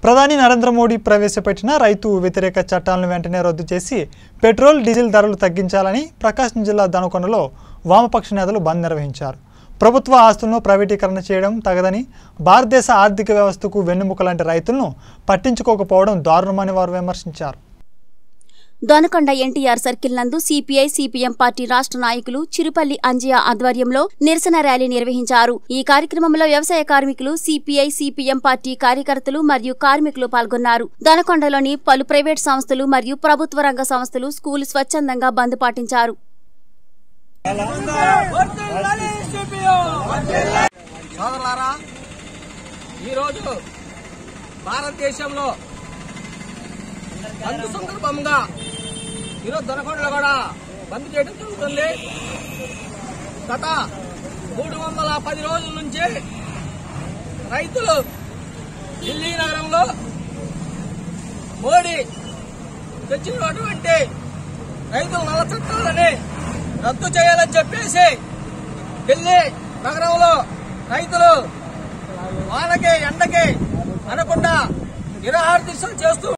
ప్రధాని నరేంద్ర మోడీ ప్రవేశపెట్టిన రైతు వ్యతిరేక చట్టాలను వెంటనే రద్దు చేసి పెట్రోల్ డీజిల్ ధరలు తగ్గించాలని ప్రకాశం జిల్లా దనకొండలో వామపక్ష నేతలు బంద్ నిర్వహించారు ప్రభుత్వ ఆస్తులను ప్రైవేటీకరణ చేయడం తగదని భారతదేశ ఆర్థిక వ్యవస్థకు వెన్నెముక లాంటి రైతులను పట్టించుకోకపోవడం దారుణమని వారు విమర్శించారు దొనకొండ ఎన్టీఆర్ సర్కిల్ నందు సిపిఐ సిపిఎం పార్టీ రాష్ట్ర నాయకులు చిరుపల్లి అంజయ్య ఆధ్వర్యంలో నిరసన ర్యాలీ నిర్వహించారు ఈ కార్యక్రమంలో వ్యవసాయ కార్మికులు సిపిఐ సిపిఎం పార్టీ కార్యకర్తలు మరియు కార్మికులు పాల్గొన్నారు దొనకొండలోని పలు ప్రైవేట్ సంస్థలు మరియు ప్రభుత్వ రంగ సంస్థలు స్కూల్ స్వచ్ఛందంగా బంద్ పాటించారు సోదరులారా ఈరోజు భారతదేశంలో బంద్ సందర్భంగా ఈరోజు దొనకొండలో కూడా బంద్ చేయడం జరుగుతుంది గత మూడు వందల పది రోజుల నుంచి రైతులు ఢిల్లీ నగరంలో మోడీ తెచ్చినటువంటి రైతుల నల్ల చట్టాలని రద్దు చేయాలని చెప్పేసి ఢిల్లీ నగరంలో రైతులు వానకి ఎండకి అనకుండా నిరాహార దీక్షలు చేస్తూ